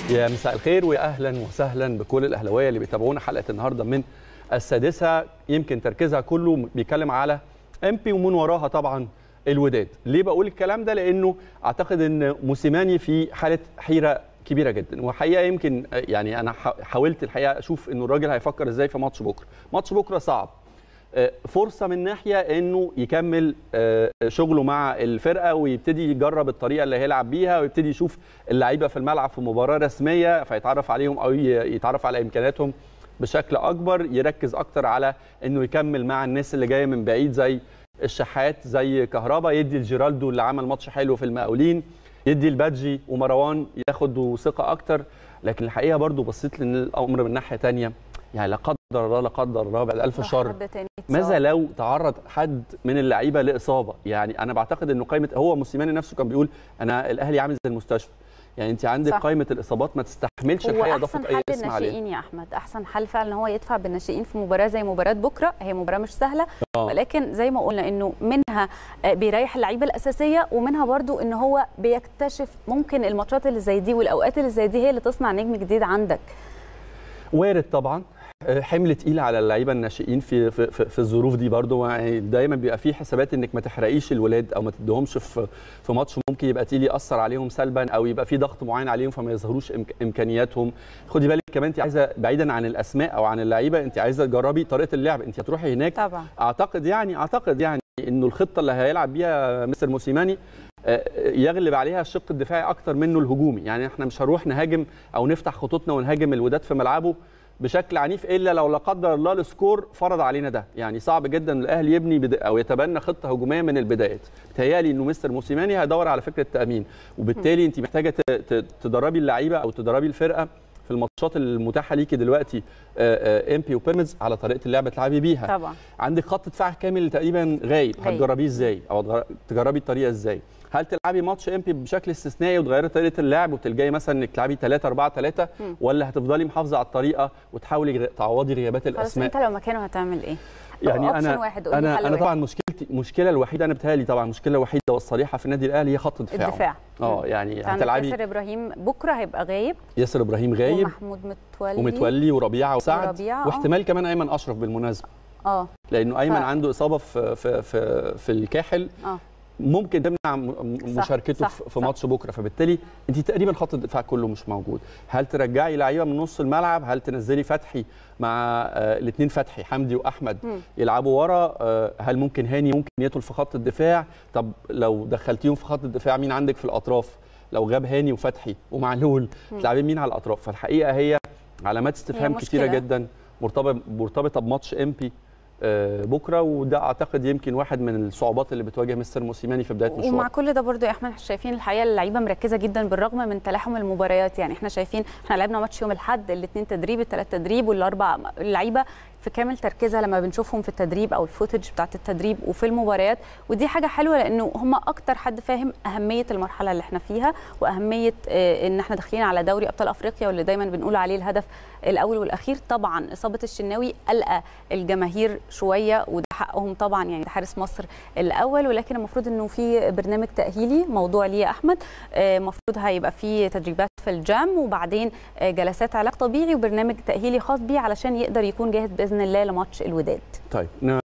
يا مساء الخير واهلا وسهلا بكل الاهلاويه اللي بيتابعونا حلقه النهارده من السادسه يمكن تركيزها كله بيتكلم على امبي ومن وراها طبعا الوداد ليه بقول الكلام ده لانه اعتقد ان موسيماني في حاله حيره كبيره جدا وحقيقه يمكن يعني انا حاولت الحقيقه اشوف انه الراجل هيفكر ازاي في ماتش بكره ماتش بكره صعب فرصه من ناحيه انه يكمل شغله مع الفرقه ويبتدي يجرب الطريقه اللي هيلعب بيها ويبتدي يشوف اللعيبه في الملعب في مباراه رسميه فيتعرف عليهم او يتعرف على امكانياتهم بشكل اكبر يركز اكتر على انه يكمل مع الناس اللي جايه من بعيد زي الشحات زي كهربا يدي الجيرالدو اللي عمل ماتش حلو في المقاولين يدي البادجي ومروان ياخدوا ثقه اكتر لكن الحقيقه برضو بصيت للامر من ناحيه ثانيه يعني لا قدر الله لا قدر الله بعد الف شر ماذا لو تعرض حد من اللعيبه لاصابه يعني انا بعتقد انه قائمه هو موسيماني نفسه كان بيقول انا الاهلي عامل زي المستشفى يعني انت عندك صح. قائمه الاصابات ما تستحملش الحقيقه اضافه اي اسم عليه الناشئين يا احمد احسن حل فعلا هو يدفع بالناشئين في مباراه زي مباراه بكره هي مباراه مش سهله أوه. ولكن زي ما قلنا انه منها بيريح اللعيبه الاساسيه ومنها برضو ان هو بيكتشف ممكن الماتشات اللي زي دي والاوقات اللي زي دي هي اللي تصنع نجم جديد عندك وارد طبعا حمل تقيل على اللعيبه الناشئين في في, في, في الظروف دي برضو يعني دايما بيبقى في حسابات انك ما تحرقيش الولاد او ما تديهمش في في ماتش ممكن يبقى تقيل ياثر عليهم سلبا او يبقى في ضغط معين عليهم فما يظهروش امكانياتهم خدي بالك كمان انت عايزه بعيدا عن الاسماء او عن اللعيبه انت عايزه تجربي طريقه اللعب انت هتروحي هناك طبعا. اعتقد يعني اعتقد يعني انه الخطه اللي هيلعب بيها مستر موسيماني يغلب عليها الشق الدفاعي اكتر منه الهجومي يعني احنا مش هنروح نهاجم او نفتح خطوطنا ونهاجم الوداد في ملعبه بشكل عنيف الا لو لا قدر الله السكور فرض علينا ده يعني صعب جدا الاهلي يبني بدا او يتبنى خطه هجوميه من البدايات بتهيالي انه مستر موسيماني هيدور على فكره تامين وبالتالي انت محتاجه تدربي اللعيبه او تدربي الفرقه في الماتشات المتاحه ليكي دلوقتي ام بي وبيراميدز على طريقه اللعب تلعبي بيها طبعا عندك خط دفاع كامل تقريبا غايب هتجربيه ازاي او تجربي الطريقه ازاي هل تلعبي ماتش ام بي بشكل استثنائي وتغيري طريقه اللعب وتلجئي مثلا انك تلعبي 3 4 3 ولا هتفضلي محافظه على الطريقه وتحاولي تعوضي غيابات الاسماء خلاص انت لو مكانه هتعمل ايه يعني انا واحد انا انا طبعا مشكلتي المشكله الوحيده انا بتهيألي طبعا المشكله الوحيده والصريحه في النادي الاهلي هي خط الدفاع الدفاع اه يعني هتلعبي ياسر ابراهيم بكره هيبقى غايب ياسر ابراهيم غايب ومحمود متولي ومتولي وربيعه وسعد وربيعة واحتمال كمان ايمن اشرف بالمناسبه اه لانه ايمن ف... عنده اصابه في في في, في الكاحل اه ممكن تمنع مشاركته صح في ماتش بكره فبالتالي انت تقريبا خط الدفاع كله مش موجود هل ترجعي لعيبه من نص الملعب هل تنزلي فتحي مع آه الاثنين فتحي حمدي واحمد م. يلعبوا ورا آه هل ممكن هاني ممكن يدخل في خط الدفاع طب لو دخلتيهم في خط الدفاع مين عندك في الاطراف لو غاب هاني وفتحي ومعلول تلعبي مين على الاطراف فالحقيقه هي علامات استفهام كتيره جدا مرتبطه مرتبطه بماتش ام بي بكره وده اعتقد يمكن واحد من الصعوبات اللي بتواجه مستر موسيماني في بدايه مشواره ومع كل ده برضو يا احمد احنا شايفين الحقيقه اللعيبه مركزه جدا بالرغم من تلاحم المباريات يعني احنا شايفين احنا لعبنا ماتش يوم الاحد الاثنين تدريب الثلاث تدريب والاربع اللعيبه في كامل تركيزها لما بنشوفهم في التدريب او الفوتج بتاعت التدريب وفي المباريات ودي حاجه حلوه لانه هم اكتر حد فاهم اهميه المرحله اللي احنا فيها واهميه ان احنا داخلين على دوري ابطال افريقيا واللي دايما بنقول عليه الهدف الاول والاخير طبعا اصابه الشناوي قلقه الجماهير شويه وده حقهم طبعا يعني ده حارس مصر الاول ولكن المفروض انه في برنامج تاهيلي موضوع ليه يا احمد المفروض هيبقى في تدريبات في الجام وبعدين جلسات علاج طبيعي وبرنامج تاهيلي خاص بيه علشان يقدر يكون جاهز باذن الله لماتش الوداد طيب